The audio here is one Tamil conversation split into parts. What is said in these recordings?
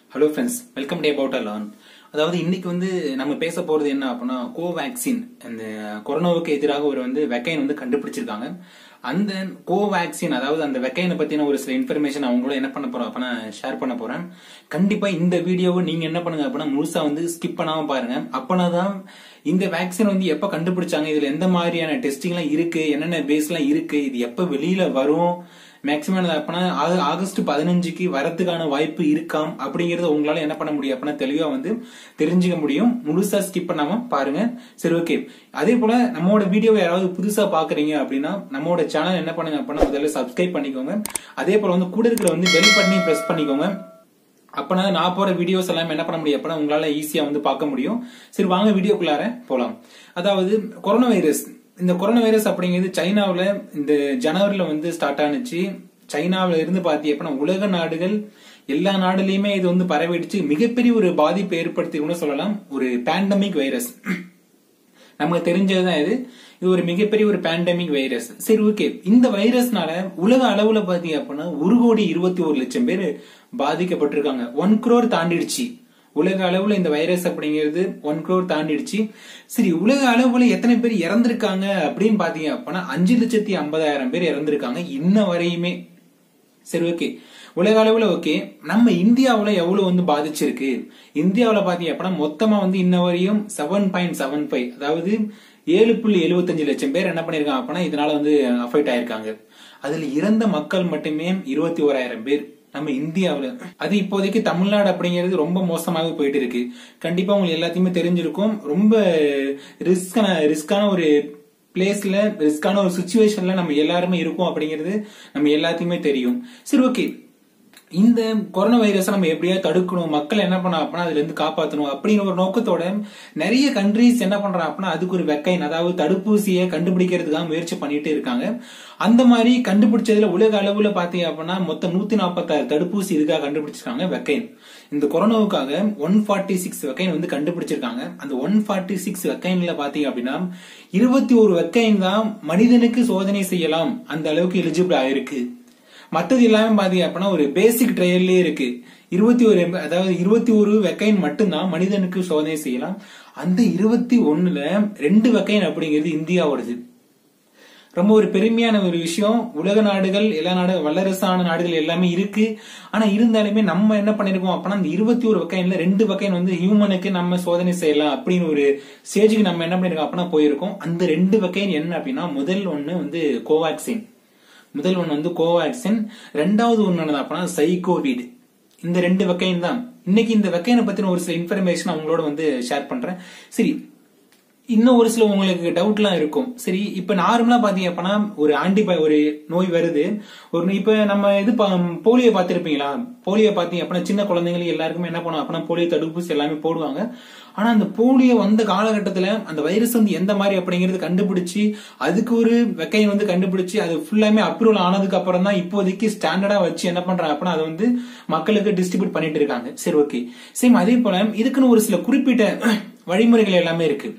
hello friends welcome day about learn அதாவது இன்னைக்கு வந்து நம்ம பேச போறது என்ன அப்படின்னா கோவேக்சின் அந்த கொரோனாவுக்கு எதிராக ஒரு வந்து வெக்கைன் வந்து கண்டுபிடிச்சிருக்காங்க அந்த கோவேக்சின் அதாவது அந்த வெக்கைனை பத்தின ஒரு சில இன்ஃபர்மேஷன் அவங்களோட என்ன பண்ண போறோம் அப்படின்னா ஷேர் பண்ண போறேன் கண்டிப்பா இந்த வீடியோவை நீங்க என்ன பண்ணுங்க அப்படின்னா முழுசா வந்து ஸ்கிப் பண்ணாம பாருங்க அப்பனாதான் இந்த வேக்சின் வந்து எப்ப கண்டுபிடிச்சாங்க இதுல எந்த மாதிரியான டெஸ்டிங் எல்லாம் இருக்கு என்னென்ன பேஸ் எல்லாம் இருக்கு இது எப்ப வெளியில வரும் மேக்சிமம் அப்பனா ஆக- ஆகஸ்ட் பதினஞ்சுக்கு வரதுக்கான வாய்ப்பு இருக்காம் அப்படிங்கறத உங்களால என்ன பண்ண முடியும் அப்படின்னா தெளிவா வந்து தெரிஞ்சுக்க முடியும் முழுசா ஸ்கிப் பண்ணாம பாருங்க சரி ஓகே அதே போல நம்மளோட வீடியோவை யாராவது புதுசா பாக்குறீங்க அப்படின்னா நம்மளோட சேனல் என்ன பண்ணுங்க அப்படின்னா முதல்ல சப்ஸ்கிரைப் பண்ணிக்கோங்க அதே போல வந்து கூட இருக்கிற வந்து பெல் பட்டனையும் பிரஸ் பண்ணிக்கோங்க அப்பனா நான் போற வீடியோஸ் எல்லாம் என்ன பண்ண முடியும் அப்பனா உங்களால ஈஸியா வந்து பார்க்க முடியும் சரி வாங்க வீடியோக்குள்ளார போலாம் அதாவது கொரோனா வைரஸ் இந்த கொரோனா வைரஸ் அப்படிங்கிறது சைனாவுல இந்த ஜனவரில வந்து ஸ்டார்ட் ஆனுச்சு சைனாவுல இருந்து பாத்தி அப்படின்னா உலக நாடுகள் எல்லா நாடுலயுமே இது வந்து பரவிடுச்சு மிகப்பெரிய ஒரு பாதிப்பை ஏற்படுத்தி சொல்லலாம் ஒரு பேண்டமிக் வைரஸ் நமக்கு தெரிஞ்சதுதான் இது இது ஒரு மிகப்பெரிய ஒரு பேண்டமிக் வைரஸ் சரி ஓகே இந்த வைரஸ்னால உலக அளவுல பாத்தீங்க அப்படின்னா ஒரு கோடி இருபத்தி ஒரு லட்சம் பேர் பாதிக்கப்பட்டிருக்காங்க ஒன் crore தாண்டிடுச்சு உலக அளவுல இந்த வைரஸ் அப்படிங்கிறது ஒன் crore தாண்டிடுச்சு சரி உலக அளவுல எத்தனை பேர் இறந்திருக்காங்க அப்படின்னு பாத்தீங்க அப்படின்னா அஞ்சு லட்சத்தி ஐம்பதாயிரம் பேர் இறந்திருக்காங்க இன்ன வரையுமே சரி ஓகே உலக அளவுல ஓகே நம்ம இந்தியாவுல எவ்வளவு வந்து பாதிச்சிருக்கு இந்தியாவுல பாத்தீங்க அப்படின்னா மொத்தமா வந்து இன்ன வரையும் செவன் பாயிண்ட் செவன் ஃபைவ் அதாவது ஏழு புள்ளி எழுபத்தஞ்சு லட்சம் பேர் என்ன பண்ணிருக்காங்க அப்படின்னா இதனால வந்து அஃபெக்ட் ஆயிருக்காங்க அதுல இறந்த மக்கள் மட்டுமே இருபத்தி ஓராயிரம் பேர் நம்ம இந்தியாவுல அது இப்போதைக்கு தமிழ்நாடு அப்படிங்கிறது ரொம்ப மோசமாக போயிட்டு இருக்கு கண்டிப்பா உங்களுக்கு எல்லாத்தையுமே தெரிஞ்சிருக்கும் ரொம்ப ரிஸ்கான ரிஸ்கான ஒரு பிளேஸ்ல ரிஸ்கான ஒரு சுச்சுவேஷன்ல நம்ம எல்லாருமே இருக்கோம் அப்படிங்கிறது நம்ம எல்லாத்தையுமே தெரியும் சரி ஓகே இந்த கொரோனா வைரஸை நம்ம எப்படியா தடுக்கணும் மக்கள் என்ன பண்ண அப்படின்னா அதுல இருந்து காப்பாற்றணும் அப்படிங்கிற ஒரு நோக்கத்தோட நிறைய கண்ட்ரீஸ் என்ன பண்றாங்க அப்படின்னா அதுக்கு ஒரு வெக்கைன் அதாவது தடுப்பூசியை கண்டுபிடிக்கிறதுக்காக முயற்சி பண்ணிட்டு இருக்காங்க அந்த மாதிரி கண்டுபிடிச்சதுல உலக அளவுல பாத்தீங்க அப்படின்னா மொத்தம் நூத்தி நாற்பத்தாறு தடுப்பூசி இதுக்காக கண்டுபிடிச்சிருக்காங்க வெக்கைன் இந்த கொரோனாவுக்காக ஒன் ஃபார்ட்டி சிக்ஸ் வெக்கைன் வந்து கண்டுபிடிச்சிருக்காங்க அந்த ஒன் ஃபார்ட்டி சிக்ஸ் வெக்கைன்ல பாத்தீங்க அப்படின்னா இருபத்தி ஒரு வெக்கைன் தான் மனிதனுக்கு சோதனை செய்யலாம் அந்த அளவுக்கு எலிஜிபிள் ஆயிருக்கு மத்தது எல்லாமே பாத்தீங்க அப்படின்னா ஒரு பேசிக் ட்ரையல்லே இருக்கு இருபத்தி ஒரு அதாவது இருபத்தி ஒரு வெக்கைன் மட்டும்தான் மனிதனுக்கு சோதனை செய்யலாம் அந்த இருபத்தி ஒண்ணுல ரெண்டு வெக்கைன் அப்படிங்கிறது இந்தியாவோடது ரொம்ப ஒரு பெருமையான ஒரு விஷயம் உலக நாடுகள் எல்லா நாடு வல்லரசான நாடுகள் எல்லாமே இருக்கு ஆனா இருந்தாலுமே நம்ம என்ன பண்ணிருக்கோம் அப்படின்னா அந்த இருபத்தி ஒரு வகையில ரெண்டு வகையின் வந்து ஹியூமனுக்கு நம்ம சோதனை செய்யலாம் அப்படின்னு ஒரு ஸ்டேஜுக்கு நம்ம என்ன பண்ணிருக்கோம் அப்படின்னா போயிருக்கோம் அந்த ரெண்டு வகையின் என்ன அப்படின்னா முதல் ஒண்ணு வந்து கோவாக்சின் முதல் ஒண்ணு வந்து கோவாக்சின் ரெண்டாவது ஒண்ணு என்னது அப்படின்னா சைகோவிட் இந்த ரெண்டு வகையின் தான் இன்னைக்கு இந்த வகையினை பத்தின ஒரு சில இன்ஃபர்மேஷன் அவங்களோட வந்து ஷேர் பண்றேன் சரி இன்னும் ஒரு சில உங்களுக்கு டவுட்லாம் இருக்கும் சரி இப்ப நார்மலா பாத்தீங்க அப்படின்னா ஒரு ஆன்டிபை ஒரு நோய் வருது ஒரு இப்ப நம்ம இது போலியோ பார்த்திருப்பீங்களா போலியோ பாத்தீங்க அப்படின்னா சின்ன குழந்தைங்களுக்கு எல்லாருக்குமே என்ன பண்ணுவோம் அப்படின்னா போலியோ தடுப்பூசி எல்லாமே போடுவாங்க ஆனா அந்த போலியோ வந்த காலகட்டத்துல அந்த வைரஸ் வந்து எந்த மாதிரி அப்படிங்கறது கண்டுபிடிச்சு அதுக்கு ஒரு வெக்கையை வந்து கண்டுபிடிச்சு அது ஃபுல்லாமே அப்ரூவல் ஆனதுக்கு அப்புறம் தான் இப்போதைக்கு ஸ்டாண்டர்டா வச்சு என்ன பண்றாங்க அப்படின்னா அதை வந்து மக்களுக்கு டிஸ்ட்ரிபியூட் பண்ணிட்டு இருக்காங்க சரி ஓகே சேம் அதே போல இதுக்குன்னு ஒரு சில குறிப்பிட்ட வழிமுறைகள் எல்லாமே இருக்கு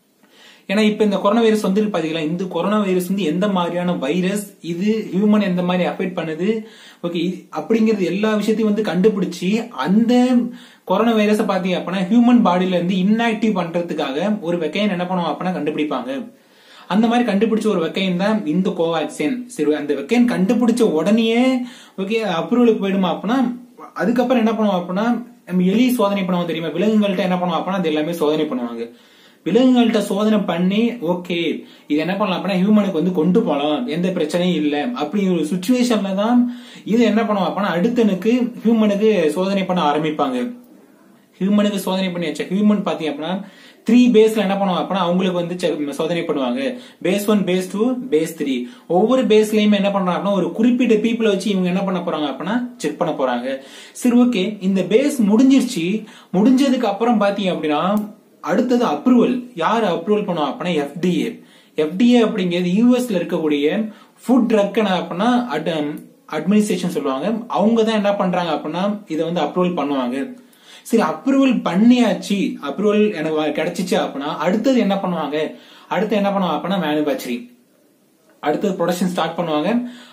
ஏன்னா இப்ப இந்த கொரோனா வைரஸ் வந்து பாத்தீங்களா இந்த கொரோனா வைரஸ் வந்து எந்த மாதிரியான வைரஸ் இது ஹியூமன் எந்த மாதிரி அஃபெக்ட் பண்ணுது ஓகே அப்படிங்கிறது எல்லா விஷயத்தையும் வந்து கண்டுபிடிச்சு அந்த கொரோனா வைரஸை பாத்தீங்க அப்படின்னா ஹியூமன் பாடியில இருந்து இன்ஆக்டிவ் பண்றதுக்காக ஒரு வெக்கையன் என்ன பண்ணுவோம் அப்படின்னா கண்டுபிடிப்பாங்க அந்த மாதிரி கண்டுபிடிச்ச ஒரு வெக்கையன் தான் இந்த கோவாக்சின் சரி அந்த வெக்கையன் கண்டுபிடிச்ச உடனேயே ஓகே அப்ரூவலுக்கு போயிடுமா அப்படின்னா அதுக்கப்புறம் என்ன பண்ணுவோம் அப்படின்னா நம்ம எலி சோதனை பண்ணுவோம் தெரியுமா விலங்குகள்கிட்ட என்ன பண்ணுவோம் அப்படின்னா அது எல்லாமே சோதனை பண்ணுவாங்க விலங்குகள்கிட்ட சோதனை பண்ணி ஓகே இது என்ன பண்ணலாம் அப்படின்னா ஹியூமனுக்கு வந்து கொண்டு போகலாம் எந்த பிரச்சனையும் இல்ல அப்படிங்கிற ஒரு சுச்சுவேஷன்ல தான் இது என்ன பண்ணுவோம் அப்படின்னா அடுத்தனுக்கு ஹியூமனுக்கு சோதனை பண்ண ஆரம்பிப்பாங்க ஹியூமனுக்கு சோதனை பண்ணி வச்ச ஹியூமன் பாத்தீங்க அப்படின்னா த்ரீ பேஸ்ல என்ன பண்ணுவாங்க அப்படின்னா அவங்களுக்கு வந்து செ- சோதனை பண்ணுவாங்க phase one phase two phase three ஒவ்வொரு பேஸ்லயுமே என்ன பண்றாங்க அப்படின்னா ஒரு குறிப்பிட்ட பீப்புளை வச்சு இவங்க என்ன பண்ண போறாங்க அப்படின்னா செக் பண்ண போறாங்க சரி ஓகே இந்த பேஸ் முடிஞ்சிருச்சு முடிஞ்சதுக்கு அப்புறம் பாத்தீங்க அப்படின்னா அடுத்தது அப்ரூவல் யார் அப்ரூவல் பண்ணுவா அப்படின்னா எஃப்டிஏ எஃப்டிஏ அப்படிங்கிறது யூஎஸ்ல இருக்கக்கூடிய ஃபுட் ட்ரக் அப்படின்னா அட்மினிஸ்ட்ரேஷன் சொல்லுவாங்க அவங்க தான் என்ன பண்றாங்க அப்படின்னா இதை வந்து அப்ரூவல் பண்ணுவாங்க சரி அப்ரூவல் பண்ணியாச்சு அப்ரூவல் எனக்கு கிடைச்சிச்சு அப்படின்னா அடுத்தது என்ன பண்ணுவாங்க அடுத்து என்ன பண்ணுவாங்க அப்படின்னா மேனுபேக்சரிங் அடுத்தது ப்ரொடக்ஷன் ஸ்டார்ட் பண்ணுவாங்க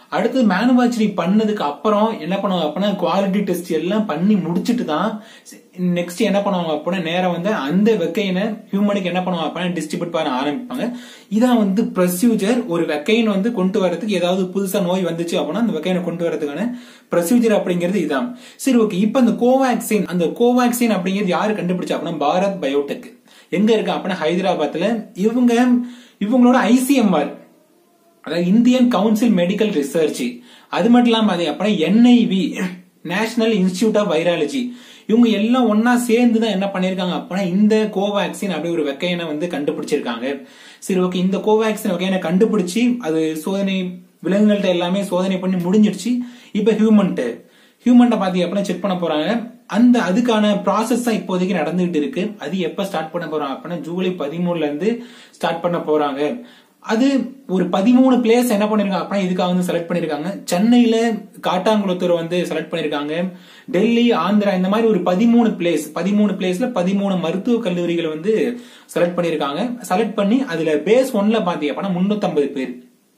அடுத்து மேனுபேக்சரிங் பண்ணதுக்கு அப்புறம் என்ன பண்ணுவாங்க அப்படின்னா குவாலிட்டி டெஸ்ட் எல்லாம் பண்ணி முடிச்சிட்டு தான் நெக்ஸ்ட் என்ன பண்ணுவாங்க அப்படின்னா நேரம் வந்து அந்த வெக்கையினை ஹியூமனுக்கு என்ன பண்ணுவாங்க அப்படின்னா டிஸ்ட்ரிபியூட் பண்ண ஆரம்பிப்பாங்க இதான் வந்து ப்ரொசீஜர் ஒரு வெக்கைன் வந்து கொண்டு வரதுக்கு ஏதாவது புதுசா நோய் வந்துச்சு அப்படின்னா அந்த வெக்கைனை கொண்டு வரதுக்கான ப்ரொசீஜர் அப்படிங்கிறது இதான் சரி ஓகே இப்போ அந்த கோவேக்சின் அந்த கோவேக்சின் அப்படிங்கிறது யாரு கண்டுபிடிச்சா அப்படின்னா பாரத் பயோடெக் எங்க இருக்கு அப்படின்னா ஹைதராபாத்ல இவங்க இவங்களோட ஐசிஎம்ஆர் அதாவது இந்தியன் கவுன்சில் மெடிக்கல் ரிசர்ச் அது மட்டும் இல்லாம அது அப்படின்னா NIV National Institute of Virology இவங்க எல்லாம் ஒன்னா சேர்ந்து தான் என்ன பண்ணிருக்காங்க அப்படின்னா இந்த கோவேக்சின் அப்படி ஒரு வெக்கையனை வந்து கண்டுபிடிச்சிருக்காங்க சரி ஓகே இந்த கோவேக்சின் வெக்கையனை கண்டுபிடிச்சு அது சோதனை விலங்குகள்கிட்ட எல்லாமே சோதனை பண்ணி முடிஞ்சிடுச்சு இப்ப ஹியூமன்ட்டு ஹியூமன்ட்ட பாத்தீங்க அப்படின்னா செக் பண்ண போறாங்க அந்த அதுக்கான ப்ராசஸ் தான் இப்போதைக்கு நடந்துகிட்டு இருக்கு அது எப்ப ஸ்டார்ட் பண்ண போறாங்க அப்படின்னா ஜூலை பதிமூணுல இருந்து ஸ்டார்ட் பண்ண போறாங்க அது ஒரு பதிமூணு பிளேஸ் என்ன பண்ணிருக்காங்க அப்படின்னா இதுக்காக வந்து செலக்ட் பண்ணிருக்காங்க சென்னையில காட்டாங்குளத்தூர் வந்து செலக்ட் பண்ணிருக்காங்க டெல்லி ஆந்திரா இந்த மாதிரி ஒரு பதிமூணு பிளேஸ் பதிமூணு பிளேஸ்ல பதிமூணு மருத்துவ கல்லூரிகளை வந்து செலக்ட் பண்ணிருக்காங்க செலக்ட் பண்ணி அதுல பேஸ் ஒன்ல பாத்தீங்க அப்படின்னா முன்னூத்தி பேர்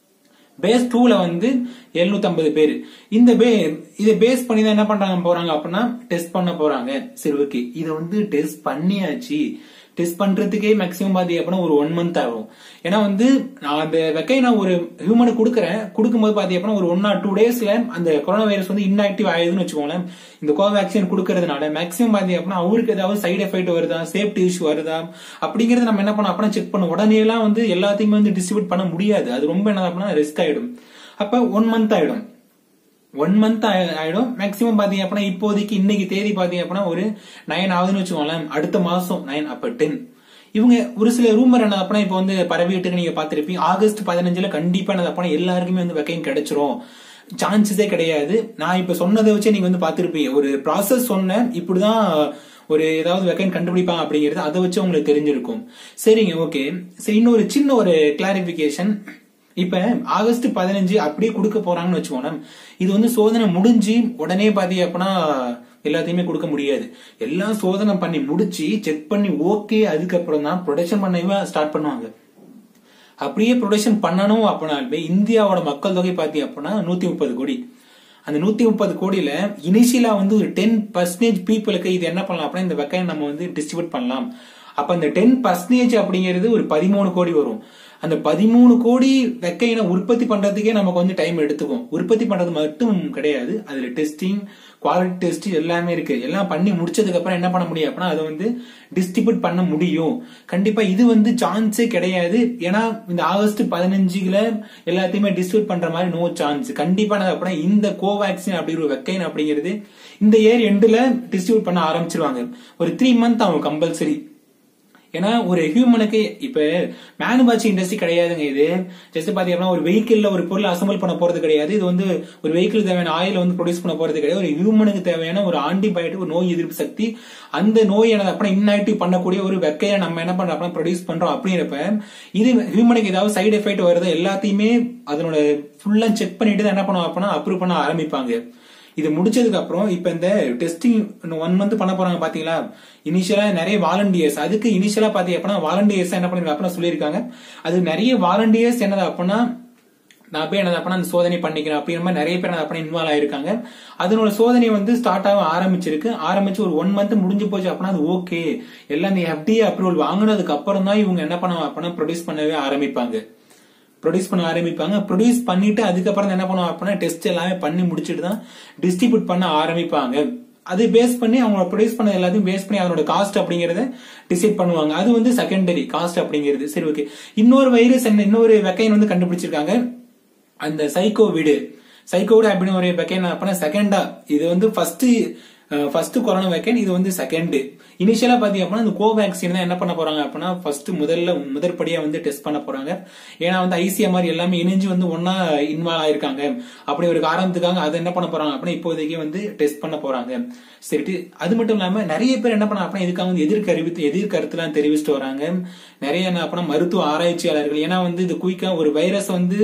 பேஸ் டூல வந்து எழுநூத்தி ஐம்பது பேர் இந்த பே இதை பேஸ் பண்ணி தான் என்ன பண்றாங்க போறாங்க அப்படின்னா டெஸ்ட் பண்ண போறாங்க சரி ஓகே இதை வந்து டெஸ்ட் பண்ணியாச்சு டெஸ்ட் பண்றதுக்கே மேக்ஸிமம் பாத்தி அப்படின்னா ஒரு ஒன் மந்த் ஆகும் ஏன்னா வந்து நான் அந்த வெக்கை நான் ஒரு ஹியூமனுக்கு கொடுக்குறேன் கொடுக்கும்போது பாத்தி அப்படின்னா ஒரு ஒன் ஆர் டூ டேஸ்ல அந்த கொரோனா வைரஸ் வந்து இன்ஆக்டிவ் ஆயிடுதுன்னு வச்சுக்கோங்களேன் இந்த கோவேக்சின் கொடுக்கறதுனால மேக்ஸிமம் பாத்தி அப்படின்னா அவருக்கு ஏதாவது சைடு எஃபெக்ட் வருதா சேஃப்டி இஷ்யூ வருதா அப்படிங்கறது நம்ம என்ன பண்ணோம் அப்படின்னா செக் பண்ண உடனே எல்லாம் வந்து எல்லாத்தையுமே வந்து டிஸ்ட்ரிபியூட் பண்ண முடியாது அது ரொம்ப என்ன அப்படின்னா ரிஸ்க் ஆயிடும் அப்ப ஒன் மந்த் ஆயிடும் ஒன் மந்த் ஆயிடும் மேக்சிமம் பாத்தீங்க அப்படின்னா இப்போதைக்கு இன்னைக்கு தேதி பாத்தீங்க அப்படின்னா ஒரு நைன் ஆகுதுன்னு வச்சுக்கோங்களேன் அடுத்த மாசம் நைன் அப்ப டென் இவங்க ஒரு சில ரூமர் என்ன அப்படின்னா இப்ப வந்து பரவிட்டு நீங்க பாத்திருப்பீங்க ஆகஸ்ட் பதினஞ்சுல கண்டிப்பா என்ன அப்படின்னா எல்லாருக்குமே வந்து வெக்கையும் கிடைச்சிரும் சான்சஸே கிடையாது நான் இப்ப சொன்னதை வச்சு நீங்க வந்து பாத்திருப்பீங்க ஒரு ப்ராசஸ் சொன்னேன் இப்படிதான் ஒரு ஏதாவது வெக்கைன் கண்டுபிடிப்பாங்க அப்படிங்கிறது அதை வச்சு உங்களுக்கு தெரிஞ்சிருக்கும் சரிங்க ஓகே சரி இன்னொரு சின்ன ஒரு கிளாரிபிகேஷன் இப்ப ஆகஸ்ட் பதினஞ்சு அப்படியே கொடுக்க போறாங்கன்னு வச்சுக்கோங்க இது வந்து சோதனை முடிஞ்சு உடனே பாத்தீங்க அப்படின்னா எல்லாத்தையுமே கொடுக்க முடியாது எல்லாம் சோதனை பண்ணி முடிச்சு செக் பண்ணி ஓகே அதுக்கப்புறம் தான் ப்ரொடக்ஷன் பண்ணவே ஸ்டார்ட் பண்ணுவாங்க அப்படியே ப்ரொடக்ஷன் பண்ணணும் அப்படின்னாலுமே இந்தியாவோட மக்கள் தொகை பாத்தீங்க அப்படின்னா நூத்தி முப்பது கோடி அந்த நூத்தி முப்பது கோடியில இனிஷியலா வந்து ஒரு டென் பர்சன்டேஜ் பீப்புளுக்கு இது என்ன பண்ணலாம் அப்படின்னா இந்த வெக்கையை நம்ம வந்து டிஸ்ட்ரிபியூட் பண்ணலாம் அப்ப அந்த டென் பர்சன்டேஜ் அப்படிங்கிறது ஒரு பதிமூணு கோடி வரும் அந்த பதிமூணு கோடி வெக்கையினை உற்பத்தி பண்றதுக்கே நமக்கு கொஞ்சம் டைம் எடுத்துக்கும் உற்பத்தி பண்றது மட்டும் கிடையாது அதுல டெஸ்டிங் குவாலிட்டி டெஸ்ட் எல்லாமே இருக்கு எல்லாம் பண்ணி முடிச்சதுக்கு அப்புறம் என்ன பண்ண முடியும் அப்படின்னா அதை வந்து டிஸ்ட்ரிபியூட் பண்ண முடியும் கண்டிப்பா இது வந்து சான்ஸே கிடையாது ஏன்னா இந்த ஆகஸ்ட் பதினஞ்சுல எல்லாத்தையுமே டிஸ்ட்ரிபியூட் பண்ற மாதிரி நோ சான்ஸ் கண்டிப்பா அப்படின்னா இந்த கோவேக்சின் அப்படிங்கிற ஒரு வெக்கைன் அப்படிங்கிறது இந்த இயர் எண்டுல டிஸ்ட்ரிபியூட் பண்ண ஆரம்பிச்சிருவாங்க ஒரு த்ரீ மந்த் ஆகும் கம்பல்சரி ஏன்னா ஒரு ஹியூமனுக்கு இப்ப மேனுபேக்சரிங் இண்டஸ்ட்ரி கிடையாதுங்க இது ஜஸ்ட் பாத்தீங்கன்னா ஒரு வெஹிக்கிள்ல ஒரு பொருள் அசம்பிள் பண்ண போறது கிடையாது இது வந்து ஒரு வெஹிக்கிள் தேவையான ஆயில் வந்து ப்ரொடியூஸ் பண்ண போறது கிடையாது ஒரு ஹியூமனுக்கு தேவையான ஒரு ஆன்டிபயோட்டிக் ஒரு நோய் எதிர்ப்பு சக்தி அந்த நோய் என்ன அப்புறம் இன்ஆக்டிவ் பண்ணக்கூடிய ஒரு வெக்கையை நம்ம என்ன பண்றோம் அப்படின்னா ப்ரொடியூஸ் பண்றோம் அப்படிங்கிறப்ப இது ஹியூமனுக்கு ஏதாவது சைடு எஃபெக்ட் வருது எல்லாத்தையுமே அதனோட ஃபுல்லா செக் பண்ணிட்டு தான் என்ன பண்ணுவோம் அப்படின்னா அப்ரூவ் பண்ண ஆரம்பிப்பாங்க இது முடிச்சதுக்கு அப்புறம் இப்ப இந்த டெஸ்டிங் ஒன் மந்த் பண்ண போறாங்க பாத்தீங்களா இனிஷியலா நிறைய வாலண்டியர்ஸ் அதுக்கு இனிஷியலா பாத்தீங்க அப்படின்னா வாலண்டியர்ஸ் என்ன பண்ணிருக்காங்க அப்படின்னா சொல்லியிருக்காங்க அது நிறைய வாலண்டியர்ஸ் என்னது அப்படின்னா நான் போய் என்னது அப்படின்னா அந்த சோதனை பண்ணிக்கிறேன் அப்படிங்கிற மாதிரி நிறைய பேர் அப்படின்னா இன்வால்வ் ஆயிருக்காங்க அதனோட சோதனை வந்து ஸ்டார்ட் ஆக ஆரம்பிச்சிருக்கு ஆரம்பிச்சு ஒரு ஒன் மந்த் முடிஞ்சு போச்சு அப்படின்னா அது ஓகே எல்லாம் இந்த எஃப்டிஏ அப்ரூவல் வாங்கினதுக்கு அப்புறம் தான் இவங்க என்ன பண்ணுவாங்க அப்படின்னா ப்ரொடியூஸ் பண்ணவே ஆரம்பிப்பாங்க ப்ரொடியூஸ் பண்ண ஆரம்பிப்பாங்க ப்ரொடியூஸ் பண்ணிட்டு அதுக்கப்புறம் என்ன பண்ணுவாங்க அப்படின்னா டெஸ்ட் எல்லாமே பண்ணி முடிச்சுட்டு தான் டிஸ்ட்ரிபியூட் பண்ண ஆரம்பிப்பாங்க அது பேஸ் பண்ணி அவங்க ப்ரொடியூஸ் பண்ண எல்லாத்தையும் பேஸ் பண்ணி அதனோட காஸ்ட் அப்படிங்கறத டிசைட் பண்ணுவாங்க அது வந்து செகண்டரி காஸ்ட் அப்படிங்கிறது சரி ஓகே இன்னொரு வைரஸ் என்ன இன்னொரு வெக்கைன் வந்து கண்டுபிடிச்சிருக்காங்க அந்த சைக்கோ வீடு சைக்கோ வீடு அப்படின்னு ஒரு வெக்கைன் அப்படின்னா செகண்டா இது வந்து ஃபர்ஸ்ட் ஃபர்ஸ்ட் கொரோனா வேக்கன் இது வந்து செகண்ட் இனிஷியலா பாத்தீங்க அப்படின்னா இந்த கோவேக்சின் தான் என்ன பண்ண போறாங்க அப்படின்னா ஃபர்ஸ்ட் முதல்ல முதற்படியா வந்து டெஸ்ட் பண்ண போறாங்க ஏன்னா வந்து ஐசிஎம்ஆர் எல்லாமே இணைஞ்சு வந்து ஒன்னா இன்வால்வ் ஆயிருக்காங்க அப்படி ஒரு காரணத்துக்காக அதை என்ன பண்ண போறாங்க அப்படின்னா இப்போதைக்கு வந்து டெஸ்ட் பண்ண போறாங்க சரி அது மட்டும் இல்லாம நிறைய பேர் என்ன பண்ண அப்படின்னா இதுக்காக வந்து எதிர்கருவி எதிர்கருத்துலாம் தெரிவிச்சுட்டு வராங்க நிறைய என்ன அப்படின்னா மருத்துவ ஆராய்ச்சியாளர்கள் ஏன்னா வந்து இது குயிக்கா ஒரு வைரஸ் வந்து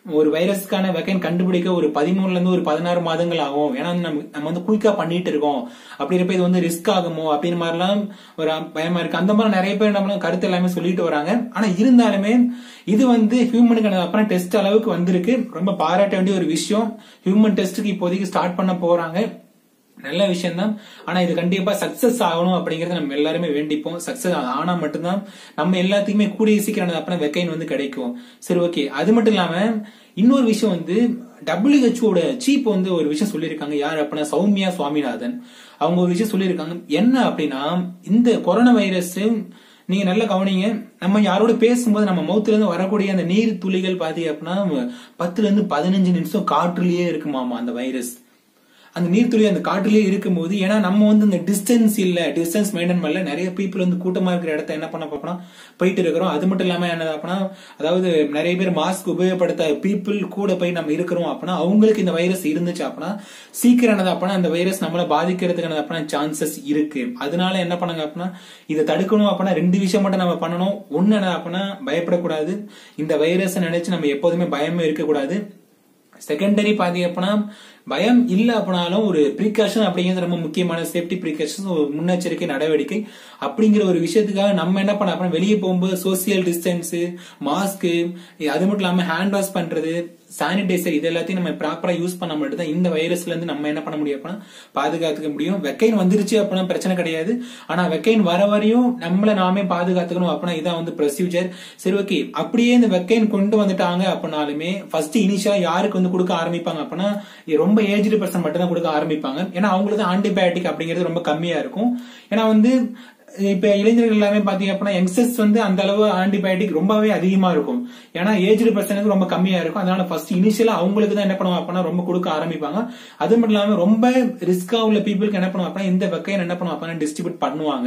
ஒரு வைரஸ்க்கான வெக்கைன் கண்டுபிடிக்க ஒரு பதிமூணுல இருந்து ஒரு பதினாறு மாதங்கள் ஆகும் ஏன்னா வந்து நம்ம நம்ம வந்து குயிக்கா பண்ணிட்டு இருக்கோம் அப்படி இருப்ப இது வந்து ரிஸ்க் ஆகுமோ அப்படின்னு மாதிரிலாம் ஒரு பயமா இருக்கு அந்த மாதிரி நிறைய பேர் நம்ம கருத்து எல்லாமே சொல்லிட்டு வராங்க ஆனா இருந்தாலுமே இது வந்து ஹியூமனுக்கான அப்புறம் டெஸ்ட் அளவுக்கு வந்திருக்கு ரொம்ப பாராட்ட வேண்டிய ஒரு விஷயம் ஹியூமன் டெஸ்ட்டுக்கு இப்போதைக்கு ஸ்டார்ட் பண்ண போறாங்க நல்ல விஷயம் தான் ஆனா இது கண்டிப்பா சக்சஸ் ஆகணும் அப்படிங்கறத நம்ம எல்லாருமே வேண்டிப்போம் சக்சஸ் ஆனா மட்டும்தான் நம்ம எல்லாத்துக்குமே கூடிய சீக்கிரம் அப்புறம் வெக்கைன் வந்து கிடைக்கும் சரி ஓகே அது மட்டும் இல்லாம இன்னொரு விஷயம் வந்து டபிள்யூஹெச்ஓட சீப் வந்து ஒரு விஷயம் சொல்லியிருக்காங்க யார் அப்படின்னா சௌமியா சுவாமிநாதன் அவங்க ஒரு விஷயம் சொல்லியிருக்காங்க என்ன அப்படின்னா இந்த கொரோனா வைரஸ் நீங்க நல்லா கவனிங்க நம்ம யாரோட பேசும்போது நம்ம மௌத்துல இருந்து வரக்கூடிய அந்த நீர் துளிகள் பாத்தீங்க அப்படின்னா பத்துல இருந்து பதினஞ்சு நிமிஷம் காற்றுலயே இருக்குமாமா அந்த வைரஸ் அந்த நீர்த்துளி அந்த காட்டிலேயே இருக்கும்போது ஏன்னா நம்ம வந்து இந்த டிஸ்டன்ஸ் இல்ல டிஸ்டன்ஸ் மெயின்டைன் பண்ணல நிறைய பீப்புள் வந்து கூட்டமா இருக்கிற இடத்த என்ன பண்ண பார்ப்போம் போயிட்டு இருக்கிறோம் அது மட்டும் இல்லாம என்ன அப்படின்னா அதாவது நிறைய பேர் மாஸ்க் உபயோகப்படுத்த பீப்புள் கூட போய் நம்ம இருக்கிறோம் அப்படின்னா அவங்களுக்கு இந்த வைரஸ் இருந்துச்சு அப்படின்னா சீக்கிரம் என்னது அப்படின்னா அந்த வைரஸ் நம்மள பாதிக்கிறதுக்கான அப்படின்னா சான்சஸ் இருக்கு அதனால என்ன பண்ணுங்க அப்படின்னா இதை தடுக்கணும் அப்படின்னா ரெண்டு விஷயம் மட்டும் நம்ம பண்ணணும் ஒண்ணு என்ன அப்படின்னா பயப்படக்கூடாது இந்த வைரஸ் நினைச்சு நம்ம எப்போதுமே பயமே இருக்கக்கூடாது செகண்டரி பாத்தீங்க அப்படின்னா பயம் இல்ல அப்படின்னாலும் ஒரு ப்ரீகாஷன் அப்படிங்கிறது ரொம்ப முக்கியமான சேஃப்டி ப்ரீகாஷன் ஒரு முன்னெச்சரிக்கை நடவடிக்கை அப்படிங்கிற ஒரு விஷயத்துக்காக நம்ம என்ன பண்ண அப்புறம் வெளியே போகும்போது சோசியல் டிஸ்டன்ஸ் மாஸ்க் அது மட்டும் இல்லாம ஹேண்ட் வாஷ் பண்றது சானிடைசர் இது எல்லாத்தையும் நம்ம ப்ராப்பரா யூஸ் பண்ண மட்டும் தான் இந்த வைரஸ்ல இருந்து நம்ம என்ன பண்ண முடியும் அப்படின்னா பாதுகாத்துக்க முடியும் வெக்கைன் வந்துருச்சு அப்படின்னா பிரச்சனை கிடையாது ஆனா வெக்கைன் வர வரையும் நம்மள நாமே பாதுகாத்துக்கணும் அப்படின்னா இதான் வந்து ப்ரொசீஜர் சரி ஓகே அப்படியே இந்த வெக்கைன் கொண்டு வந்துட்டாங்க அப்படின்னாலுமே ஃபர்ஸ்ட் இனிஷியா யாருக்கு வந்து கொடுக்க ஆரம்பிப்பாங்க அப்படின்னா ரொம்ப ஏஜ்டு பர்சன் மட்டும் தான் கொடுக்க ஆரம்பிப்பாங்க ஏன்னா அவங்களுக்கு ஆன்டிபயோட்டிக் அப்படிங்கிறது ரொம்ப கம்மியா இருக்கும் ஏன்னா வந்து இப்ப இளைஞர்கள் எல்லாமே பாத்தீங்க அப்படின்னா யங்ஸ்டர்ஸ் வந்து அந்த அளவு ஆன்டிபயோட்டிக் ரொம்பவே அதிகமா இருக்கும் ஏன்னா ஏஜ்டு பர்சனுக்கு ரொம்ப கம்மியா இருக்கும் அதனால ஃபர்ஸ்ட் இனிஷியலா அவங்களுக்கு தான் என்ன பண்ணுவாங்க அப்படின்னா ரொம்ப கொடுக்க ஆரம்பிப்பாங்க அது மட்டும் இல்லாம ரொம்ப ரிஸ்கா உள்ள பீப்புளுக்கு என்ன பண்ணுவாங்க அப்படின்னா இந்த வெக்கையன் என்ன பண்ணுவாங்க அப்படின்னா டிஸ்ட்ரிபியூட் பண்ணுவாங்க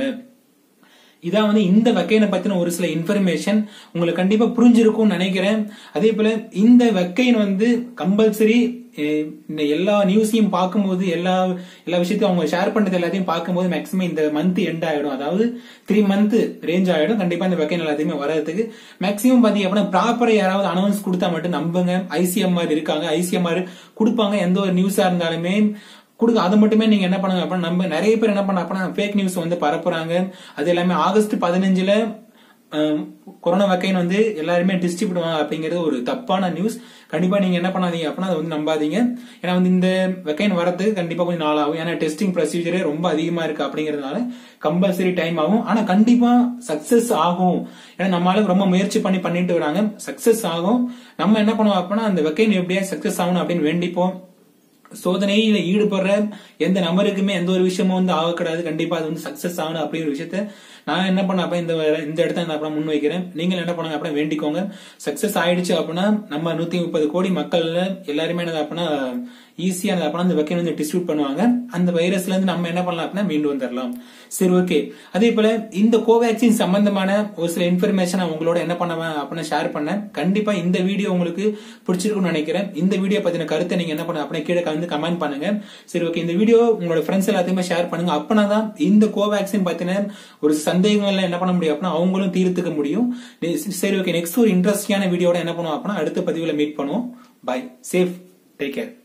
இதான் வந்து இந்த வெக்கைனை பத்தின ஒரு சில இன்ஃபர்மேஷன் உங்களுக்கு கண்டிப்பா புரிஞ்சிருக்கும்னு நினைக்கிறேன் அதே போல இந்த வெக்கைன் வந்து கம்பல்சரி இந்த எல்லா நியூஸையும் பார்க்கும்போது எல்லா எல்லா விஷயத்தையும் அவங்க ஷேர் பண்ணது எல்லாத்தையும் பார்க்கும்போது மேக்ஸிமம் இந்த மந்த் எண்ட் ஆயிடும் அதாவது த்ரீ மந்த் ரேஞ்ச் ஆயிடும் கண்டிப்பா இந்த வெக்கைன் எல்லாத்தையுமே வர்றதுக்கு மேக்ஸிமம் பாத்தீங்க அப்படின்னா ப்ராப்பரா யாராவது அனௌன்ஸ் கொடுத்தா மட்டும் நம்புங்க ஐசிஎம்ஆர் இருக்காங்க ஐசிஎம்ஆர் கொடுப்பாங்க எந்த ஒரு நியூஸா இருந்தாலுமே கொடுங்க அது மட்டுமே நீங்க என்ன பண்ணுங்க அப்படின்னா நம்ம நிறைய பேர் என்ன பண்ண அப்படின்னா ஃபேக் நியூஸ் வந்து பரப்புறாங்க அது எல்லாமே ஆகஸ்ட் பதினஞ்சுல கொரோனா வெக்கைன் வந்து எல்லாருமே டிஸ்ட்ரிபியூட் பண்ணுவாங்க அப்படிங்கிறது ஒரு தப்பான நியூஸ் கண்டிப்பா நீங்க என்ன பண்ணாதீங்க அப்படின்னா அதை வந்து நம்பாதீங்க ஏன்னா வந்து இந்த வெக்கைன் வரதுக்கு கண்டிப்பா கொஞ்சம் நாள் ஆகும் ஏன்னா டெஸ்டிங் ப்ரொசீஜரே ரொம்ப அதிகமா இருக்கு அப்படிங்கறதுனால கம்பல்சரி டைம் ஆகும் ஆனா கண்டிப்பா சக்சஸ் ஆகும் ஏன்னா நம்மளால ரொம்ப முயற்சி பண்ணி பண்ணிட்டு வராங்க சக்சஸ் ஆகும் நம்ம என்ன பண்ணுவோம் அப்படின்னா அந்த வெக்கைன் எப்படியா சக்சஸ் ஆகணும் அப்படின்னு வேண்டிப்போம் சோதனையில ஈடுபடுற எந்த நபருக்குமே எந்த ஒரு விஷயமும் வந்து ஆகக்கூடாது கண்டிப்பா அது வந்து சக்சஸ் ஆகணும் அப்படிங்கிற விஷயத்த நான் என்ன பண்ண அப்ப இந்த இந்த இடத்த நான் அப்புறம் முன் வைக்கிறேன் நீங்கள் என்ன பண்ணுங்க அப்படின்னா வேண்டிக்கோங்க சக்சஸ் ஆயிடுச்சு அப்படின்னா நம்ம நூத்தி முப்பது கோடி மக்கள்ல எல்லாருமே என்ன அப்படின்னா ஈஸியா அப்படின்னா அந்த வெக்கைன் வந்து டிஸ்ட்ரிபியூட் பண்ணுவாங்க அந்த வைரஸ்ல இருந்து நம்ம என்ன பண்ணலாம் அப்படின்னா மீண்டு வந்துடலாம் சரி ஓகே அதே போல இந்த கோவேக்சின் சம்பந்தமான ஒரு சில இன்ஃபர்மேஷன் உங்களோட என்ன பண்ணுவேன் அப்படின்னு ஷேர் பண்ணேன் கண்டிப்பா இந்த வீடியோ உங்களுக்கு பிடிச்சிருக்கும்னு நினைக்கிறேன் இந்த வீடியோ பத்தின கருத்தை நீங்க என்ன பண்ண அப்படியே கீழே வந்து கமெண்ட் பண்ணுங்க சரி ஓகே இந்த வீடியோ உங்களோட ஃப்ரெண்ட்ஸ் எல்லாத்தையுமே ஷேர் பண்ணுங்க அப்பனா தான் இந்த கோவேக்சின் பத்தின ஒரு சந்தேகங்கள்ல என்ன பண்ண முடியும் அப்படின்னா அவங்களும் தீர்த்துக்க முடியும் சரி ஓகே நெக்ஸ்ட் ஒரு இன்ட்ரெஸ்டிங்கான வீடியோட என்ன பண்ணுவோம் அப்படின்னா அடுத்த பதிவுல மீட் பண்ணுவோம் பை சேஃப் டேக் கேர்